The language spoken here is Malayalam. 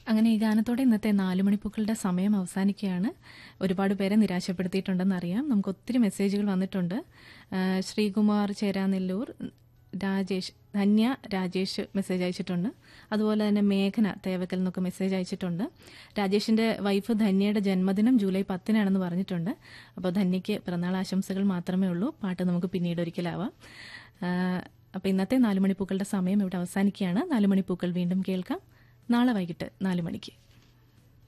അങ്ങനെ ഈ ഗാനത്തോടെ ഇന്നത്തെ നാല് മണിപ്പൂക്കളുടെ സമയം അവസാനിക്കുകയാണ് ഒരുപാട് പേരെ നിരാശപ്പെടുത്തിയിട്ടുണ്ടെന്ന് അറിയാം നമുക്ക് ഒത്തിരി മെസ്സേജുകൾ വന്നിട്ടുണ്ട് ആ, ശ്രീകുമാർ ചേരാനെല്ലൂർ രാജേഷ് ധന്യ രാജേഷ് മെസ്സേജ് അയച്ചിട്ടുണ്ട് അതുപോലെ തന്നെ മേഘന തേവക്കൽ നിന്നൊക്കെ മെസ്സേജ് അയച്ചിട്ടുണ്ട് രാജേഷിന്റെ വൈഫ് ധന്യയുടെ ജന്മദിനം ജൂലൈ പത്തിനാണെന്ന് പറഞ്ഞിട്ടുണ്ട് അപ്പോൾ ധന്യയ്ക്ക് പിറന്നാൾ ആശംസകൾ മാത്രമേ ഉള്ളൂ പാട്ട് നമുക്ക് പിന്നീട് ഒരിക്കലാവാം ആ, അപ്പോൾ ഇന്നത്തെ നാല് മണിപ്പൂക്കളുടെ സമയം ഇവിടെ അവസാനിക്കുകയാണ് നാല് മണിപ്പൂക്കൾ വീണ്ടും കേൾക്കാം നാളെ വൈകിട്ട് നാല് മണിക്ക്